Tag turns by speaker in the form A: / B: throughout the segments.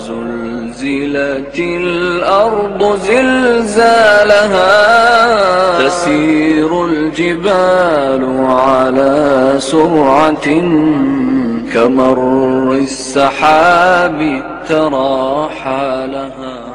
A: وزلزلت الأرض زلزالها تسير الجبال على سرعة كمر السحاب ترى حالها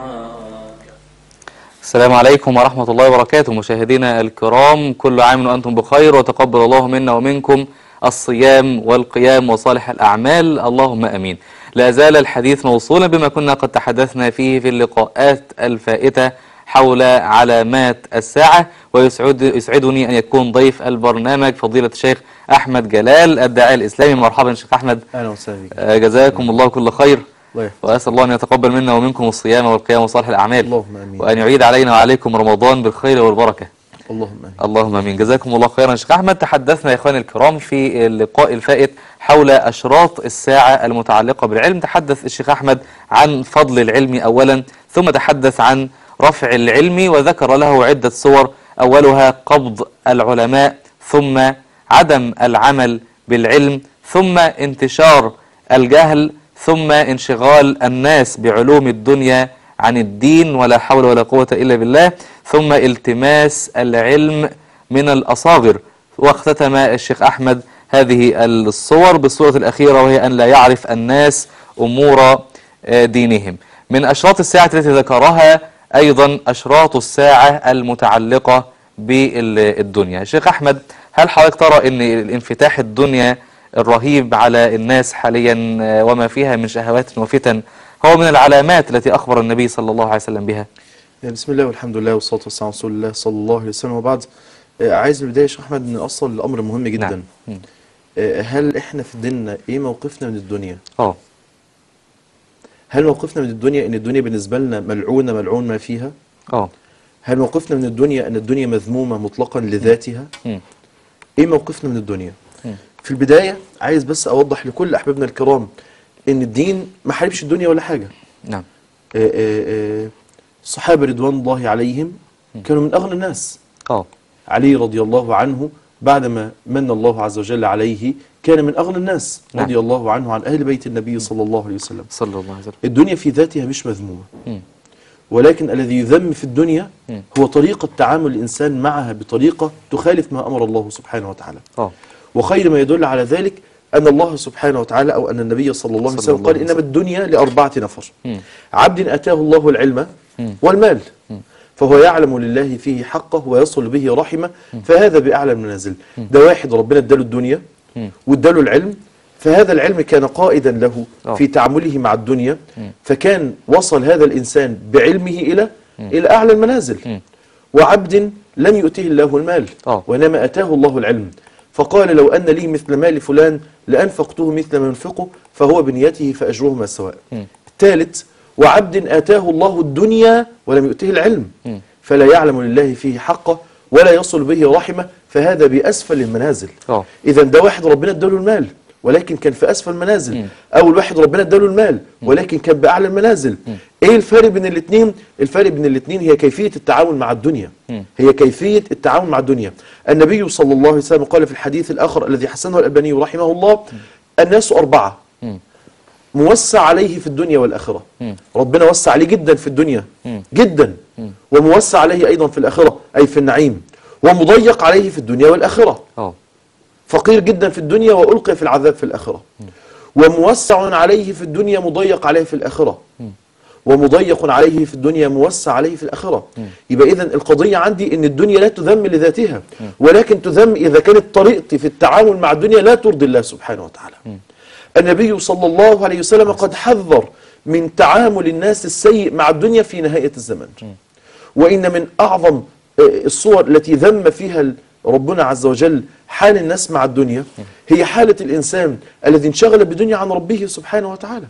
B: السلام عليكم ورحمة الله وبركاته مشاهدينا الكرام كل عام وأنتم بخير وتقبل الله منا ومنكم الصيام والقيام وصالح الأعمال اللهم أمين لا زال الحديث موصولا بما كنا قد تحدثنا فيه في اللقاءات الفائتة حول علامات الساعة ويسعد يسعدني أن يكون ضيف البرنامج فضيلة الشيخ أحمد جلال الداعية الإسلامي مرحبا شيخ أحمد
C: اهلا وسهلا بك
B: آه، جزاكم الله كل خير
C: الله يحفظك
B: وأسأل الله أن يتقبل منا ومنكم الصيام والقيام وصالح الأعمال
C: اللهم امين
B: وأن يعيد علينا وعليكم رمضان بالخير والبركة
C: اللهم امين
B: اللهم امين جزاكم الله خيرا شيخ احمد تحدثنا يا اخواني الكرام في اللقاء الفائت حول اشراط الساعه المتعلقه بالعلم تحدث الشيخ احمد عن فضل العلم اولا ثم تحدث عن رفع العلم وذكر له عده صور اولها قبض العلماء ثم عدم العمل بالعلم ثم انتشار الجهل ثم انشغال الناس بعلوم الدنيا عن الدين ولا حول ولا قوة إلا بالله ثم التماس العلم من الأصاغر واختتم الشيخ أحمد هذه الصور بالصورة الأخيرة وهي أن لا يعرف الناس أمور آه، دينهم من أشراط الساعة التي ذكرها أيضا أشراط الساعة المتعلقة بالدنيا شيخ أحمد هل حضرتك ترى أن الانفتاح الدنيا الرهيب على الناس حاليا آه، وما فيها من شهوات وفتن هو من العلامات التي أخبر النبي صلى الله عليه وسلم بها
C: بسم الله والحمد لله والصلاه والسلام على رسول الله صلى الله عليه وسلم وبعد آه، عايز من البدايه يا شيخ احمد نوصل الامر مهم جدا
B: نعم. مم.
C: آه، هل احنا في ديننا ايه موقفنا من الدنيا
B: اه
C: هل موقفنا من الدنيا ان الدنيا بالنسبه لنا ملعونه ملعون ما فيها
B: اه
C: هل موقفنا من الدنيا ان الدنيا مذمومه مطلقا لذاتها
B: مم.
C: ايه موقفنا من الدنيا
B: مم.
C: في البدايه عايز بس اوضح لكل احبابنا الكرام ان الدين ما حاربش الدنيا ولا حاجه
B: نعم
C: آه، آه، آه، الصحابه رضوان الله عليهم كانوا من اغنى الناس
B: اه
C: علي رضي الله عنه بعدما من الله عز وجل عليه كان من أغنى الناس
B: نعم.
C: رضي الله عنه عن أهل بيت النبي صلى الله عليه وسلم
B: صلى الله عليه وسلم
C: الدنيا في ذاتها مش مذمومة
B: مم.
C: ولكن الذي يذم في الدنيا
B: مم.
C: هو طريقة تعامل الإنسان معها بطريقة تخالف ما أمر الله سبحانه وتعالى
B: اه
C: وخير ما يدل على ذلك أن الله سبحانه وتعالى أو أن النبي صلى الله عليه
B: صلى
C: وسلم
B: الله
C: قال
B: عليه
C: إنما الدنيا لأربعة نفر
B: مم.
C: عبد أتاه الله العلم
B: مم.
C: والمال فهو يعلم لله فيه حقه ويصل به رحمه فهذا بأعلى المنازل ده واحد ربنا اداله الدنيا
B: مم.
C: واداله العلم فهذا العلم كان قائدا له
B: آه.
C: في تعامله مع الدنيا فكان وصل هذا الإنسان بعلمه إلى إلى أعلى المنازل
B: مم.
C: وعبد لم يؤته الله المال
B: آه.
C: وإنما أتاه الله العلم فقال لو أن لي مثل مال فلان لأنفقته مثل ما ينفقه فهو بنيته فأجرهما سواء
B: مم.
C: الثالث وعبد آتاه الله الدنيا ولم يؤته العلم
B: مم.
C: فلا يعلم لله فيه حقه ولا يصل به رحمه فهذا بأسفل المنازل
B: اه
C: إذا ده واحد ربنا اداله المال ولكن كان في أسفل المنازل
B: مم.
C: أول واحد ربنا اداله المال ولكن كان بأعلى المنازل إيه الفرق بين الاثنين؟ الفرق بين الاثنين هي كيفية التعامل مع الدنيا
B: مم.
C: هي كيفية التعامل مع الدنيا النبي صلى الله عليه وسلم قال في الحديث الآخر الذي حسنه الألباني رحمه الله الناس أربعة
B: مم.
C: موسع عليه في الدنيا والآخرة
B: مم.
C: ربنا وسع عليه جدا في الدنيا
B: مم.
C: جدا وموسع عليه أيضا في الآخرة أي في النعيم ومضيق عليه في الدنيا والآخرة
B: اه
C: فقير جدا في الدنيا وألقي في العذاب في الآخرة وموسع عليه في الدنيا مضيق عليه في الآخرة ومضيق عليه في الدنيا موسع عليه في الآخرة يبقى إذن القضية عندي أن الدنيا لا تذم لذاتها ولكن تذم إذا كانت طريقتي في التعامل مع الدنيا لا ترضي الله سبحانه وتعالى النبي صلى الله عليه وسلم قد حذر من تعامل الناس السيء مع الدنيا في نهاية الزمن وإن من أعظم آه، الصور التي ذم فيها ال- ربنا عز وجل حال الناس مع الدنيا هي حالة الإنسان الذي انشغل بدنيا عن ربه سبحانه وتعالى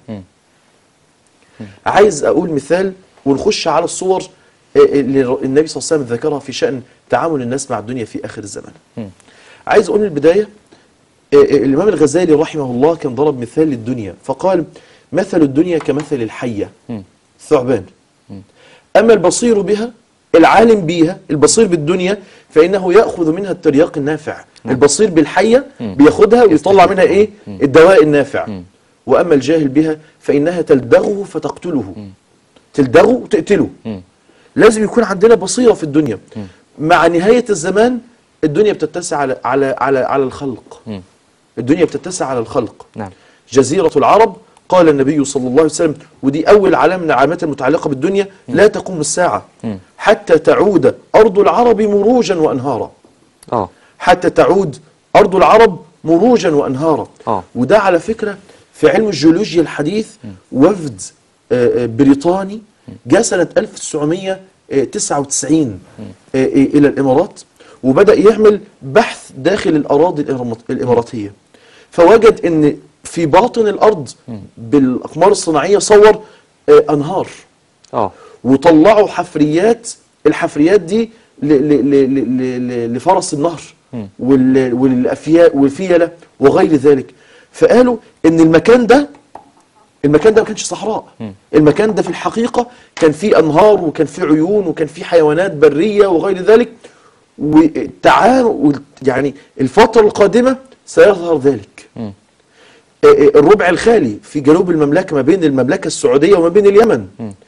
C: عايز أقول مثال ونخش على الصور آه، اللي الر- النبي صلى الله عليه وسلم ذكرها في شأن تعامل الناس مع الدنيا في آخر الزمن عايز أقول من البداية آه، آه، الإمام الغزالي رحمه الله كان ضرب مثال للدنيا فقال مثل الدنيا كمثل الحية ثعبان أما البصير بها العالم بيها البصير بالدنيا فإنه يأخذ منها الترياق النافع البصير بالحية بياخدها ويطلع منها إيه الدواء النافع وأما الجاهل بها فإنها تلدغه فتقتله تلدغه وتقتله
B: مم.
C: لازم يكون عندنا بصيرة في الدنيا مع نهاية الزمان الدنيا بتتسع على على على على الخلق
B: مم.
C: الدنيا بتتسع على الخلق
B: نعم
C: جزيرة العرب قال النبي صلى الله عليه وسلم ودي أول علامة من العلامات المتعلقة بالدنيا لا تقوم الساعة حتى تعود أرض العرب مروجا وأنهارا
B: اه
C: حتى تعود أرض العرب مروجا وأنهارا
B: آه.
C: وده على فكرة في علم الجيولوجيا الحديث وفد آه، آه، بريطاني جاء سنة 1999 آه، آه، إلى الإمارات وبدأ يعمل بحث داخل الأراضي الإمارات- الإماراتية فوجد أن في باطن الأرض بالأقمار الصناعية صور آه، أنهار
B: اه
C: وطلعوا حفريات الحفريات دي ل- ل- ل- ل- ل- لفرس النهر وال- والأفياء والفيلة وغير ذلك فقالوا ان المكان ده المكان ده ما كانش صحراء المكان ده في الحقيقة كان فيه أنهار وكان فيه عيون وكان فيه حيوانات برية وغير ذلك وتعال يعني الفترة القادمة سيظهر ذلك آه، آه، الربع الخالي في جنوب المملكة ما بين المملكة السعودية وما بين اليمن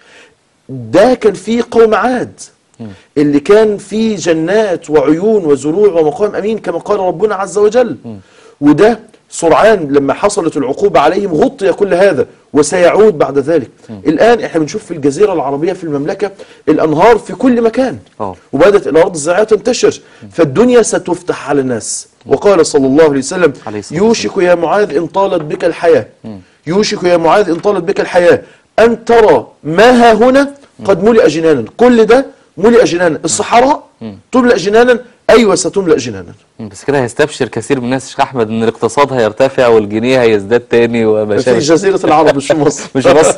C: ده كان فيه قوم عاد اللي كان فيه جنات وعيون وزروع ومقام أمين كما قال ربنا عز وجل وده سرعان لما حصلت العقوبة عليهم غطي كل هذا وسيعود بعد ذلك الآن احنا بنشوف في الجزيرة العربية في المملكة الأنهار في كل مكان
B: آه.
C: وبدأت الأرض الزراعية تنتشر فالدنيا ستفتح على الناس وقال صلى الله عليه وسلم
B: عليه الصلاة
C: يوشك يا معاذ إن طالت بك الحياة يوشك يا معاذ إن طالت بك الحياة أن ترى ما ها هنا قد ملئ جنانا كل ده ملئ جنانا الصحراء تملأ جنانا أيوة ستملأ جنانا
B: مم. بس كده هيستبشر كثير من الناس يا شيخ احمد ان الاقتصاد هيرتفع والجنيه هيزداد تاني وما
C: في
B: شابه
C: جزيرة العرب مش في مصر
B: مش مصر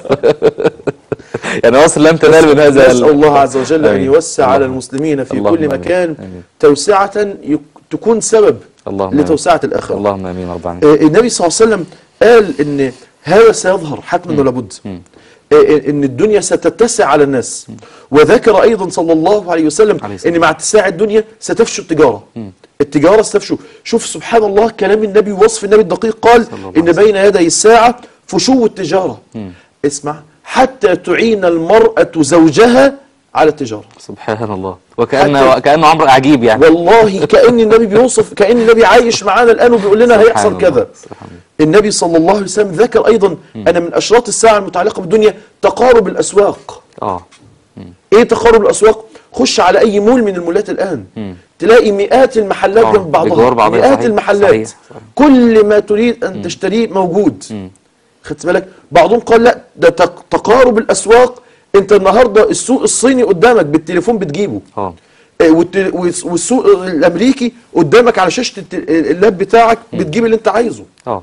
B: يعني مصر لم تنال من هذا
C: نسأل
B: ال-
C: الله عز وجل أن
B: آمين.
C: يوسع على
B: اللهم-
C: المسلمين في
B: اللهم
C: كل
B: آمين.
C: مكان
B: آمين.
C: توسعة يك- تكون سبب
B: اللهم آمين.
C: لتوسعة الآخرة
B: اللهم امين رب العالمين
C: آه، النبي صلى الله عليه وسلم قال ان هذا سيظهر حتما ولا بد آه، ان الدنيا ستتسع على الناس وذكر ايضا صلى الله عليه وسلم
B: عليه الصلاة
C: ان مع اتساع الدنيا ستفشو التجاره التجاره ستفشو شوف سبحان الله كلام النبي وصف النبي الدقيق قال
B: صلى الله
C: ان بين يدي الساعه فشو التجاره اسمع حتى تعين المراه زوجها على التجاره
B: سبحان الله وكأن
C: حتى-
B: وكأنه امر عجيب يعني
C: والله كأن النبي بيوصف كأن النبي عايش معانا الآن وبيقول لنا
B: سبحان
C: هيحصل
B: الله،
C: كذا
B: سبحان الله.
C: النبي صلى الله عليه وسلم ذكر أيضا أن من أشراط الساعة المتعلقة بالدنيا تقارب الأسواق
B: اه
C: إيه تقارب الأسواق؟ خش على أي مول من المولات الآن تلاقي مئات المحلات
B: آه،
C: جنب بعضها
B: بجوار بعضها،
C: مئات
B: صحيح،
C: المحلات
B: صحيح، صحيح.
C: كل ما تريد أن تشتريه موجود خدت بالك بعضهم قال لا ده تق- تقارب الأسواق أنت النهاردة السوق الصيني قدامك بالتليفون بتجيبه
B: اه
C: آه، والت- والس- والسوق الامريكي قدامك على شاشه الت- اللاب بتاعك بتجيب اللي انت عايزه
B: اه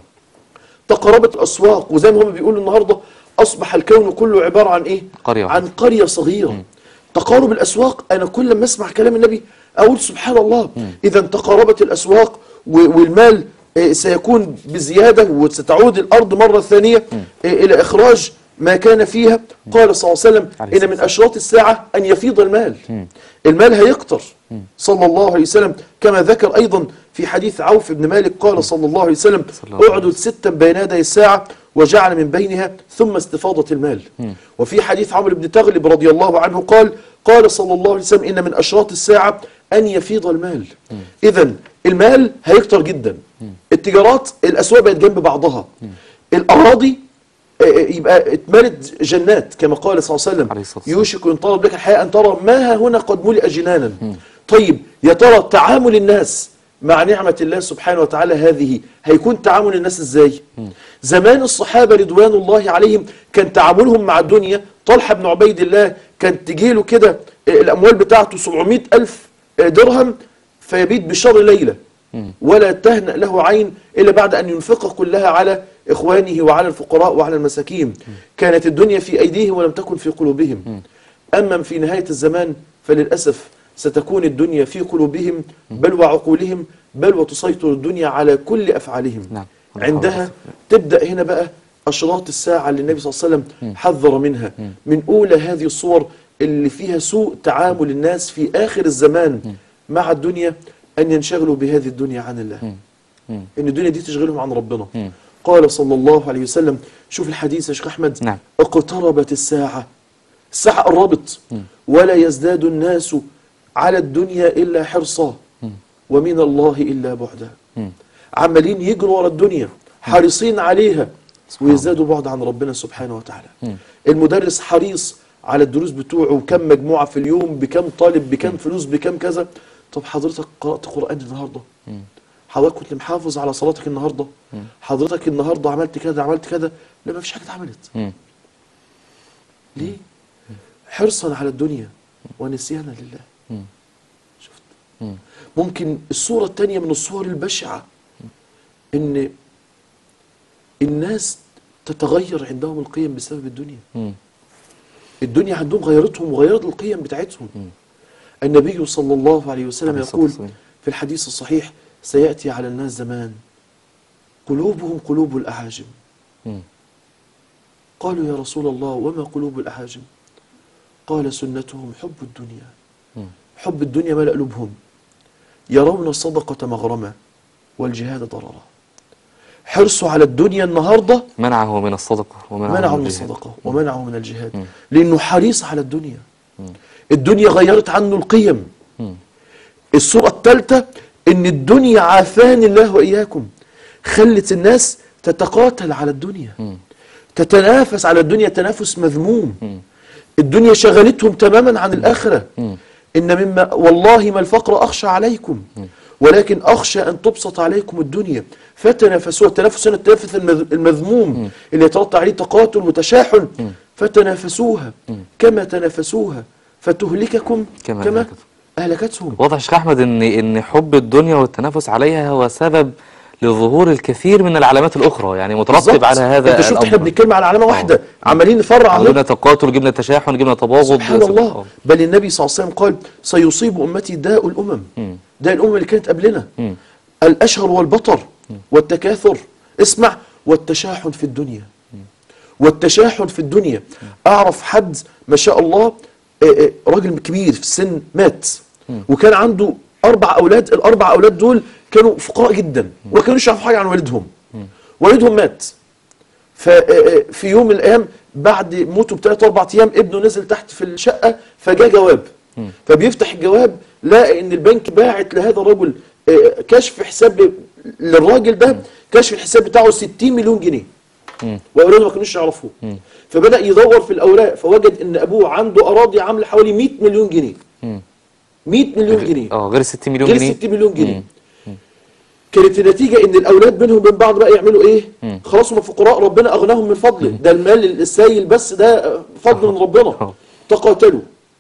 C: تقاربت الاسواق وزي ما هم بيقولوا النهارده اصبح الكون كله عباره عن ايه
B: قرية واحدة.
C: عن قريه صغيره تقارب الاسواق انا كل ما اسمع كلام النبي اقول سبحان الله اذا تقاربت الاسواق و- والمال آه، سيكون بزياده وستعود الارض مره ثانيه آه، الى اخراج ما كان فيها قال صلى الله عليه وسلم
B: عليه
C: ان من اشراط الساعه ان يفيض المال المال هيكتر صلى الله عليه وسلم كما ذكر ايضا في حديث عوف بن مالك قال صلى الله عليه وسلم
B: صلى الله عليه
C: اعدد ستا بين يدي الساعه وجعل من بينها ثم استفاضه المال وفي حديث عمرو بن تغلب رضي الله عنه قال قال صلى الله عليه وسلم ان من اشراط الساعه ان يفيض المال اذا المال هيكتر جدا التجارات الاسواق بقت جنب بعضها الاراضي آه، يبقى اتملت جنات كما قال صلى الله عليه
B: عليه
C: وسلم
B: الصلاة والسلام.
C: يوشك ان طلب لك الحياة ان ترى ما ها هنا قد ملئ جنانا طيب يا ترى تعامل الناس مع نعمة الله سبحانه وتعالى هذه هيكون تعامل الناس ازاي زمان الصحابة رضوان الله عليهم كان تعاملهم مع الدنيا طلحة بن عبيد الله كان تجيله كده آه، الأموال بتاعته 700 ألف آه، درهم فيبيت بشر ليلة ولا تهنأ له عين إلا بعد أن ينفقها كلها على إخوانه وعلى الفقراء وعلى المساكين كانت الدنيا في أيديهم ولم تكن في قلوبهم أما في نهاية الزمان فللأسف ستكون الدنيا في قلوبهم بل وعقولهم بل وتسيطر الدنيا على كل أفعالهم
B: نعم.
C: عندها تبدأ هنا بقى أشراط الساعة اللي النبي صلى الله عليه وسلم حذر منها من أولى هذه الصور اللي فيها سوء تعامل الناس في آخر الزمان مع الدنيا أن ينشغلوا بهذه الدنيا عن الله إن الدنيا دي تشغلهم عن ربنا قال صلى الله عليه وسلم شوف الحديث يا شيخ أحمد
B: نعم.
C: اقتربت الساعة الساعة قربت ولا يزداد الناس على الدنيا إلا حرصا ومن الله إلا بعدا عمالين يجروا ورا الدنيا حريصين عليها ويزدادوا بعد عن ربنا سبحانه وتعالى المدرس حريص على الدروس بتوعه وكم مجموعة في اليوم بكم طالب بكم فلوس بكم كذا طب حضرتك قرأت قرآن النهاردة حضرتك كنت محافظ على صلاتك النهاردة حضرتك النهاردة عملت كذا عملت كذا لا ما فيش حاجة اتعملت
B: مم.
C: ليه حرصا على الدنيا ونسيانا لله شفت ممكن الصورة التانية من الصور البشعة ان الناس تتغير عندهم القيم بسبب الدنيا
B: مم.
C: الدنيا عندهم غيرتهم وغيرت القيم بتاعتهم النبي صلى الله عليه وسلم
B: عليه الصلاة
C: يقول
B: والسلام.
C: في الحديث الصحيح سيأتي على الناس زمان قلوبهم قلوب الأعاجم
B: مم.
C: قالوا يا رسول الله وما قلوب الأعاجم قال سنتهم حب الدنيا
B: مم.
C: حب الدنيا ملأ قلوبهم يرون الصدقة مغرمة والجهاد ضررا حرصوا على الدنيا النهارده
B: منعه من الصدقة ومنعه
C: منعه من
B: الجهاد.
C: الصدقة ومنعه من الجهاد لأنه حريص على الدنيا الدنيا غيرت عنه القيم
B: مم.
C: الصورة الثالثة إن الدنيا عافاني الله وإياكم خلت الناس تتقاتل على الدنيا تتنافس على الدنيا تنافس مذموم الدنيا شغلتهم تماما عن الآخرة إن مما والله ما الفقر أخشى عليكم ولكن أخشى أن تبسط عليكم الدنيا فتنافسوها التنافس هنا التنافس المذ- المذموم اللي يترتب عليه تقاتل وتشاحن فتنافسوها كما تنافسوها فتهلككم
B: كما
C: كما
B: أهلكتهم.
C: أهلكتهم
B: واضح يا شيخ احمد ان ان حب الدنيا والتنافس عليها هو سبب لظهور الكثير من العلامات الاخرى يعني مترتب
C: بالظبط.
B: على هذا
C: انت شفت احنا
B: الامر
C: بنتكلم على علامه واحده عمالين نفرع
B: جبنا
C: عنها
B: تقاتل جبنا تشاحن جبنا تباغض
C: سبحان الله بل النبي صلى الله عليه وسلم قال سيصيب امتي داء الامم داء الامم اللي كانت قبلنا الاشهر والبطر والتكاثر اسمع والتشاحن في الدنيا والتشاحن في الدنيا اعرف حد ما شاء الله آه، آه، راجل كبير في السن مات وكان عنده اربع اولاد الاربع اولاد دول كانوا فقراء جدا وما كانوش يعرفوا حاجه عن والدهم والدهم مات ففي يوم من الايام بعد موته بثلاث اربع ايام ابنه نزل تحت في الشقه فجاء جواب فبيفتح الجواب لقى ان البنك باعت لهذا الرجل آه، كشف حساب للراجل ده كشف الحساب بتاعه 60 مليون جنيه واولاده ما كانوش يعرفوه فبدا يدور في الاوراق فوجد ان ابوه عنده اراضي عامله حوالي 100 مليون جنيه 100 مليون جنيه
B: اه غير 60 مليون
C: غير
B: جنيه
C: 60 مليون جنيه كانت النتيجة ان الاولاد بينهم وبين بعض بقى يعملوا ايه خلاص هم فقراء ربنا اغناهم من فضله ده المال السايل بس ده فضل من ربنا
B: أه.
C: تقاتلوا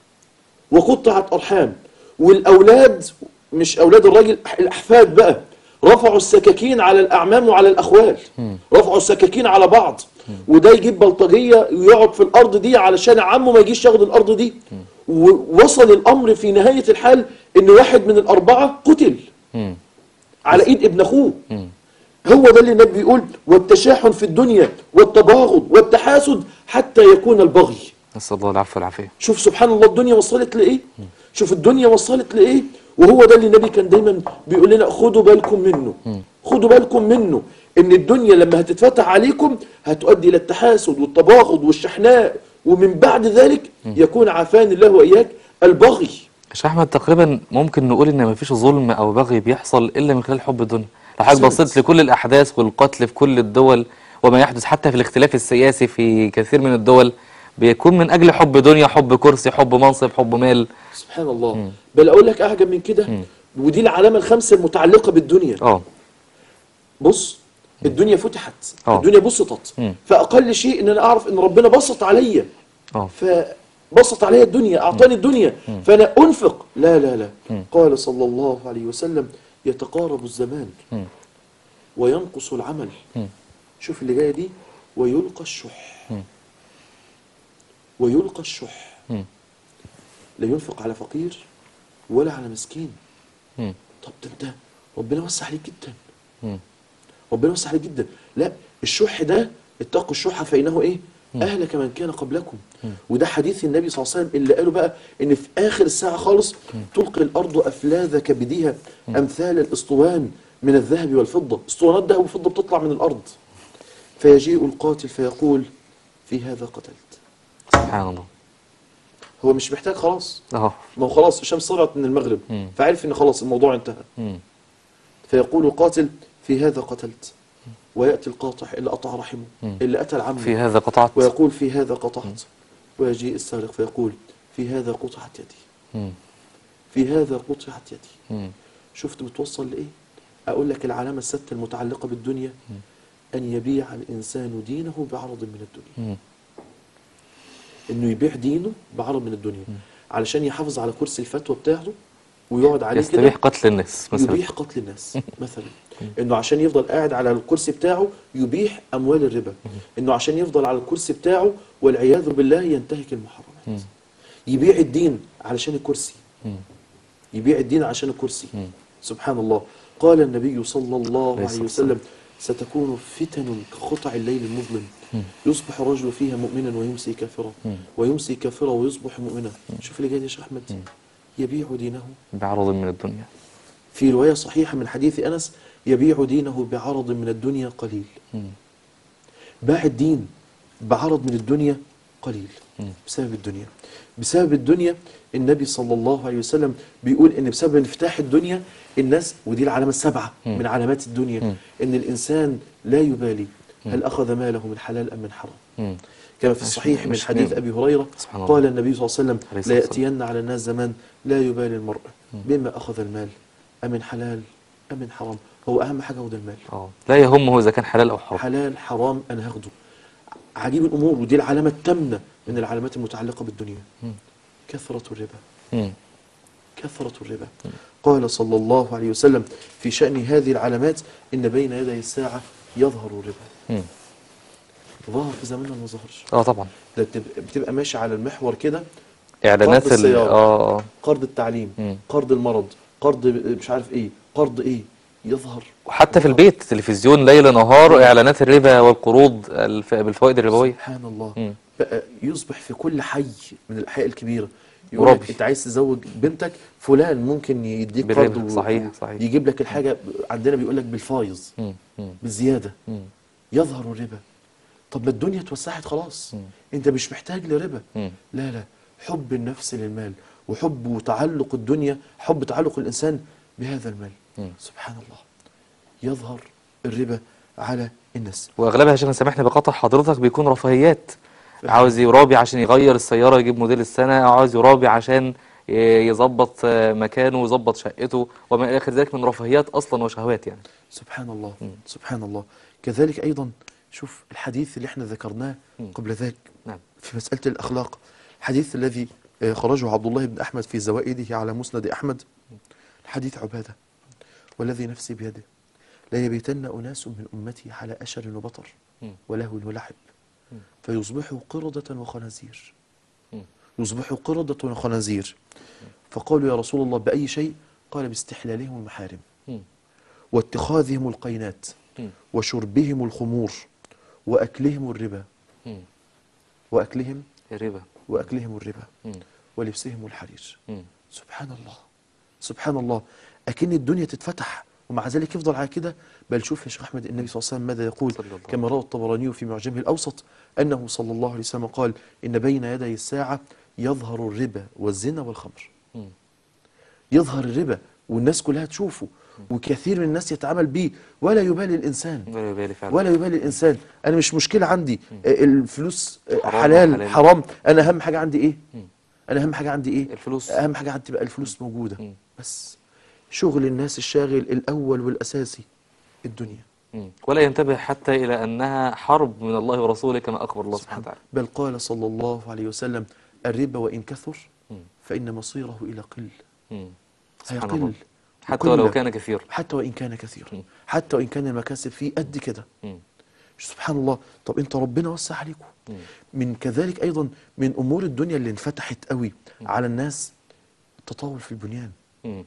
C: وقطعت ارحام والاولاد مش اولاد الراجل الاحفاد بقى رفعوا السكاكين على الاعمام وعلى الاخوال رفعوا السكاكين على بعض وده يجيب بلطجيه ويقعد في الارض دي علشان عمه ما يجيش ياخد الارض دي ووصل الامر في نهايه الحال ان واحد من الاربعه قتل على ايد ابن اخوه هو ده اللي النبي بيقول والتشاحن في الدنيا والتباغض والتحاسد حتى يكون البغي
B: نسال الله العفو والعافيه
C: شوف سبحان الله الدنيا وصلت لايه شوف الدنيا وصلت لايه وهو ده اللي النبي كان دايما بيقول لنا خدوا بالكم منه خدوا بالكم منه ان الدنيا لما هتتفتح عليكم هتؤدي الى التحاسد والتباغض والشحناء ومن بعد ذلك يكون عافاني الله واياك البغي
B: شيخ احمد تقريبا ممكن نقول ان مفيش ظلم او بغي بيحصل الا من خلال حب الدنيا لو حضرتك
C: أحسنت.
B: بصيت لكل الاحداث والقتل في كل الدول وما يحدث حتى في الاختلاف السياسي في كثير من الدول بيكون من اجل حب دنيا حب كرسي حب منصب حب مال
C: سبحان الله بل اقول لك اعجب من كده ودي العلامه الخامسه المتعلقه بالدنيا
B: اه
C: بص الدنيا فتحت
B: آه.
C: الدنيا بسطت
B: مم.
C: فاقل شيء ان انا اعرف ان ربنا بسط عليا
B: اه
C: فبسط عليا الدنيا اعطاني الدنيا فانا انفق لا لا لا قال صلى الله عليه وسلم يتقارب الزمان وينقص العمل شوف اللي جايه دي ويلقى الشح ويلقى الشح
B: مم.
C: لا ينفق على فقير ولا على مسكين
B: مم.
C: طب ده انت ربنا وسع عليك جدا
B: مم.
C: ربنا وسع عليك جدا لا الشح ده اتقوا الشح فإنه ايه أهلك من كان قبلكم وده حديث النبي صلى الله عليه وسلم اللي قاله بقى ان في آخر الساعة خالص تلقي الأرض أفلاذ كبدها أمثال الأسطوان من الذهب والفضة اسطوانات ذهب وفضة بتطلع من الأرض فيجيء القاتل فيقول في هذا قتلت
B: سبحان الله
C: هو مش محتاج خلاص
B: اه
C: ما هو خلاص الشمس طلعت من المغرب
B: مم.
C: فعرف ان خلاص الموضوع انتهى
B: مم.
C: فيقول القاتل في هذا قتلت ويأتي القاطع اللي قطع رحمه
B: مم.
C: اللي قتل عمه
B: في هذا قطعت
C: ويقول في هذا قطعت ويجيء السارق فيقول في هذا قطعت يدي
B: مم.
C: في هذا قطعت يدي
B: مم.
C: شفت بتوصل لإيه أقول لك العلامة الستة المتعلقة بالدنيا أن يبيع الإنسان دينه بعرض من الدنيا
B: مم.
C: إنه يبيع دينه بعرض من الدنيا علشان يحافظ على كرسي الفتوى بتاعته ويقعد عليه كده
B: يستبيح قتل الناس مثلا
C: يبيح قتل الناس مثلا انه عشان يفضل قاعد على الكرسي بتاعه يبيح اموال الربا انه عشان يفضل على الكرسي بتاعه والعياذ بالله ينتهك المحرمات يبيع الدين علشان الكرسي
B: مم.
C: يبيع الدين عشان الكرسي سبحان الله قال النبي صلى الله
B: عليه
C: عليه
B: الصلاة
C: وسلم ستكون فتن كقطع الليل المظلم يصبح الرجل فيها مؤمنا ويمسي كافرا ويمسي كافرا ويصبح مؤمنا شوف اللي جاي يا شيخ احمد يبيع دينه
B: بعرض من الدنيا
C: في رواية صحيحة من حديث أنس يبيع دينه بعرض من الدنيا قليل
B: مم.
C: باع الدين بعرض من الدنيا قليل بسبب الدنيا بسبب الدنيا النبي صلى الله عليه وسلم بيقول ان بسبب انفتاح الدنيا الناس ودي العلامة السبعة من علامات الدنيا ان الانسان لا يبالي هل اخذ ماله من حلال ام من حرام
B: مم.
C: كما في الصحيح من
B: مش
C: حديث
B: نام.
C: ابي هريره
B: سبحان الله.
C: قال النبي صلى الله عليه
B: عليه
C: وسلم
B: الصلاة
C: لا
B: والسلام.
C: ياتين على الناس زمان لا يبالي المرء بما اخذ المال امن حلال ام من حرام هو اهم حاجه هو ده المال
B: اه لا يهمه اذا كان حلال او حرام
C: حلال حرام انا هاخده عجيب الامور ودي العلامه التامنه من العلامات المتعلقه بالدنيا كثره الربا
B: مم.
C: كثرة الربا قال صلى الله عليه وسلم في شأن هذه العلامات إن بين يدي الساعة يظهر الربا
B: مم.
C: ظهر في زماننا ما ظهرش
B: اه طبعا
C: ده بتبقى- بتبقى ماشي على المحور كده
B: اعلانات
C: قرض
B: ال
C: السيارة.
B: اه اه
C: قرض التعليم
B: مم.
C: قرض المرض قرض مش عارف ايه قرض ايه يظهر
B: وحتى في البيت تلفزيون ليل نهار اعلانات الربا والقروض الف... بالفوائد الربويه
C: سبحان الله
B: مم.
C: بقى يصبح في كل حي من الاحياء الكبيره يقول
B: وربي.
C: لك انت عايز تزوج بنتك فلان ممكن يديك
B: بالربا.
C: قرض و-
B: صحيح، صحيح.
C: يجيب لك الحاجه عندنا بيقول لك بالفايز
B: مم. مم.
C: بالزياده
B: مم.
C: يظهر الربا طب ما الدنيا اتوسعت خلاص انت مش محتاج لربا
B: مم.
C: لا لا حب النفس للمال وحب وتعلق الدنيا حب تعلق الانسان بهذا المال
B: مم.
C: سبحان الله يظهر الربا على الناس
B: واغلبها عشان سامحني بقطع حضرتك بيكون رفاهيات عاوز يرابي عشان يغير السياره يجيب موديل السنه او عاوز يرابي عشان ي- يظبط آه، مكانه ويظبط شقته وما الى اخر ذلك من رفاهيات اصلا وشهوات يعني
C: سبحان الله سبحان الله كذلك أيضا شوف الحديث اللي احنا ذكرناه قبل ذاك
B: نعم
C: في مسألة الأخلاق الحديث الذي آه، خرجه عبد الله بن أحمد في زوائده على مسند أحمد حديث عبادة والذي نفسي بيده لا يبيتن أناس من أمتي على أشر وبطر
B: مم.
C: ولهو ولعب فيصبحوا قردة وخنازير
B: مم.
C: يصبحوا قردة وخنازير فقالوا يا رسول الله بأي شيء قال باستحلالهم المحارم
B: مم.
C: واتخاذهم القينات
B: مم.
C: وشربهم الخمور وأكلهم الربا
B: مم.
C: وأكلهم
B: الربا
C: وأكلهم الربا
B: مم.
C: ولبسهم الحرير
B: مم.
C: سبحان الله سبحان الله أكن الدنيا تتفتح ومع ذلك يفضل على كده بل شوف يا شيخ أحمد النبي صلى الله عليه وسلم ماذا يقول
B: صلى الله عليه
C: كما روى الطبراني في معجمه الأوسط أنه صلى الله عليه وسلم قال إن بين يدي الساعة يظهر الربا والزنا والخمر
B: مم.
C: يظهر الربا والناس كلها تشوفه وكثير من الناس يتعامل به ولا يبالي الإنسان
B: ولا يبالي فعلا
C: ولا يبالي الإنسان أنا مش مشكلة عندي آه، الفلوس آه،
B: حرام
C: حلال
B: وحلال.
C: حرام أنا أهم حاجة عندي إيه أنا أهم حاجة عندي إيه
B: الفلوس.
C: أهم حاجة عندي تبقى الفلوس موجودة
B: مم.
C: بس شغل الناس الشاغل الأول والأساسي الدنيا
B: مم. ولا ينتبه حتى إلى أنها حرب من الله ورسوله كما أخبر الله سبحانه وتعالى
C: بل قال صلى الله عليه وسلم الربا وإن كثر
B: مم.
C: فإن مصيره إلى قل
B: مم. سبحان
C: هيقل
B: الله حتى
C: وكل
B: ولو
C: ما-
B: كان كثير
C: حتى وإن كان كثيرا
B: مم.
C: حتى وإن كان المكاسب فيه قد كده
B: مم.
C: سبحان الله طب انت ربنا وسع عليكم
B: مم.
C: من كذلك ايضا من امور الدنيا اللي انفتحت قوي على الناس التطاول في البنيان
B: مم.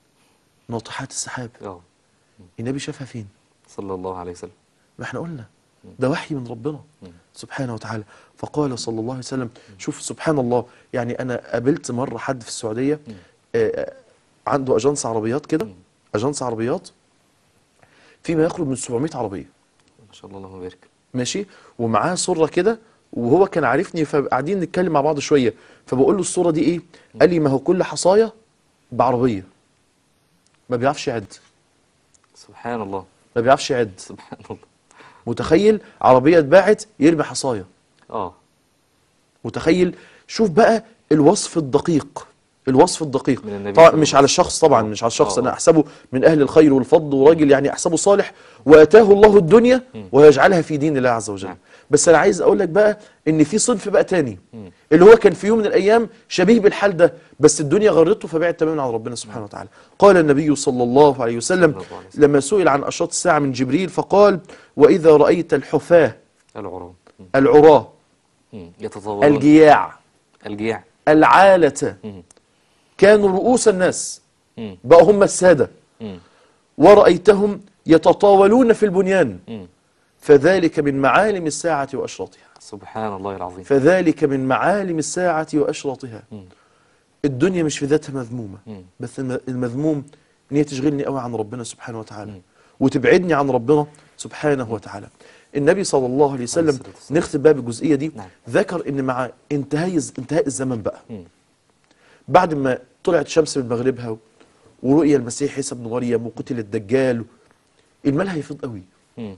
C: ناطحات السحاب
B: اه
C: النبي شافها فين
B: صلى الله عليه وسلم
C: ما احنا قلنا ده وحي من ربنا سبحانه وتعالى فقال صلى الله عليه وسلم شوف سبحان الله يعني انا قابلت مره حد في السعوديه آه، آه، عنده اجانس عربيات كده اجانس عربيات فيما يقرب من 700 عربيه
B: ما شاء الله اللهم بارك
C: ماشي ومعاه صورة كده وهو كان عارفني فقاعدين نتكلم مع بعض شوية فبقول له الصورة دي ايه قال لي ما هو كل حصاية بعربية ما بيعرفش يعد
B: سبحان الله
C: ما بيعرفش يعد
B: سبحان الله
C: متخيل عربية اتباعت يرمي حصاية
B: اه
C: متخيل شوف بقى الوصف الدقيق الوصف الدقيق
B: من النبي
C: طبعا
B: صلى
C: مش
B: الله
C: على الشخص طبعا
B: آه.
C: مش على الشخص
B: آه.
C: انا احسبه من اهل الخير والفضل وراجل يعني احسبه صالح واتاه الله الدنيا ويجعلها في دين الله عز وجل
B: نعم.
C: بس انا عايز اقول لك بقى ان في صنف بقى تاني اللي هو كان في يوم من الايام شبيه بالحال ده بس الدنيا غرته فبعد تماما عن ربنا سبحانه وتعالى قال النبي صلى الله عليه وسلم
B: صلى الله عليه وسلم.
C: لما سئل عن اشراط الساعه من جبريل فقال واذا رايت الحفاه
B: العروض
C: العراه
B: يتطاولون
C: الجياع
B: الجياع
C: العالة
B: مم.
C: كانوا رؤوس الناس
B: مم.
C: بقى هم السادة
B: مم.
C: ورأيتهم يتطاولون في البنيان
B: مم.
C: فذلك من معالم الساعة وأشراطها
B: سبحان الله العظيم
C: فذلك من معالم الساعة وأشراطها
B: مم.
C: الدنيا مش في ذاتها مذمومة
B: مم.
C: بس الم- المذموم ان هي تشغلني قوي عن ربنا سبحانه وتعالى وتبعدني عن ربنا سبحانه وتعالى النبي صلى الله عليه وسلم
B: الصلاة والسلام.
C: نختم بقى بالجزئية دي
B: نعم.
C: ذكر ان مع انتهاء انتهاء الزمن بقى
B: مم.
C: بعد ما طلعت الشمس من مغربها ورؤيا المسيح عيسى ابن مريم وقتل الدجال المال هيفيض قوي
B: مم.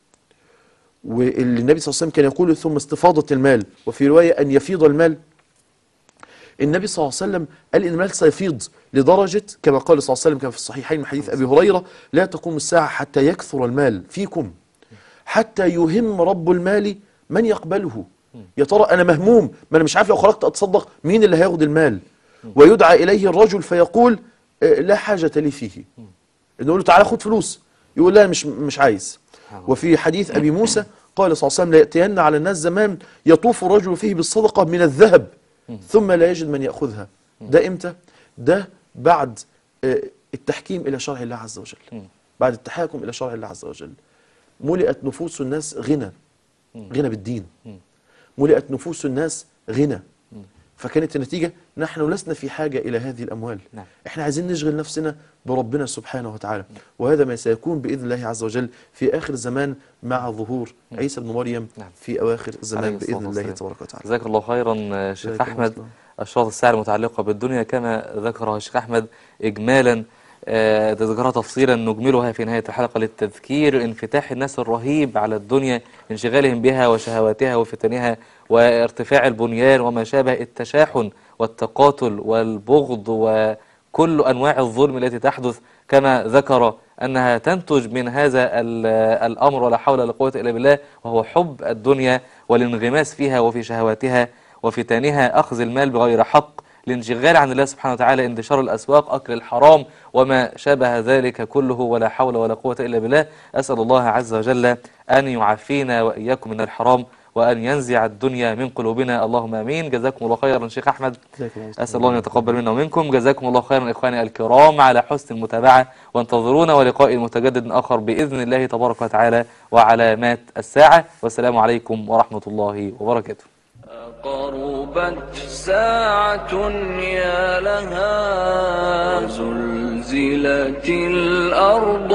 C: واللي النبي صلى الله عليه وسلم كان يقول ثم استفاضة المال وفي رواية أن يفيض المال النبي صلى الله عليه وسلم قال إن المال سيفيض لدرجة كما قال صلى الله عليه وسلم كما في الصحيحين من حديث أبي هريرة لا تقوم الساعة حتى يكثر المال فيكم حتى يهم رب المال من يقبله يا ترى أنا مهموم ما أنا مش عارف لو خرجت أتصدق مين اللي هياخد المال ويدعى إليه الرجل فيقول آه، لا حاجة لي فيه نقول له تعالى خد فلوس يقول لا مش مش عايز وفي حديث أبي موسى قال صلى الله عليه وسلم لا يأتين على الناس زمان يطوف الرجل فيه بالصدقة من الذهب ثم لا يجد من يأخذها ده إمتى؟ ده بعد آه، التحكيم إلى شرع الله عز وجل بعد التحاكم إلى شرع الله عز وجل ملئت نفوس الناس غنى غنى بالدين ملئت نفوس الناس غنى فكانت النتيجة نحن لسنا في حاجة إلى هذه الأموال
B: نعم.
C: احنا عايزين نشغل نفسنا بربنا سبحانه وتعالى وهذا ما سيكون بإذن الله عز وجل في آخر الزمان مع ظهور عيسى بن مريم
B: نعم.
C: في أواخر الزمان
B: عليه الصلاة
C: بإذن الله
B: والسلام.
C: تبارك وتعالى
B: جزاك الله خيرا آه، شيخ
C: جزاك الله
B: أحمد
C: خيرا.
B: أشراط الساعة المتعلقة بالدنيا كما ذكرها الشيخ أحمد إجمالا آه، تذكرها تفصيلا نجملها في نهاية الحلقة للتذكير انفتاح الناس الرهيب على الدنيا انشغالهم بها وشهواتها وفتنها وارتفاع البنيان وما شابه التشاحن والتقاتل والبغض وكل أنواع الظلم التي تحدث كما ذكر أنها تنتج من هذا ال- الأمر ولا حول ولا قوة إلا بالله وهو حب الدنيا والانغماس فيها وفي شهواتها وفتانها أخذ المال بغير حق الانشغال عن الله سبحانه وتعالى انتشار الأسواق أكل الحرام وما شابه ذلك كله ولا حول ولا قوة إلا بالله أسأل الله عز وجل أن يعافينا وإياكم من الحرام وأن ينزع الدنيا من قلوبنا اللهم آمين جزاكم الله خيرا شيخ أحمد
C: جزاك الله خيرا.
B: أسأل الله أن يتقبل منا ومنكم جزاكم الله خيرا إخواني الكرام على حسن المتابعة وانتظرونا ولقاء متجدد آخر بإذن الله تبارك وتعالى وعلامات الساعة والسلام عليكم ورحمة الله وبركاته
A: قربت ساعة يا لها زلزلت الأرض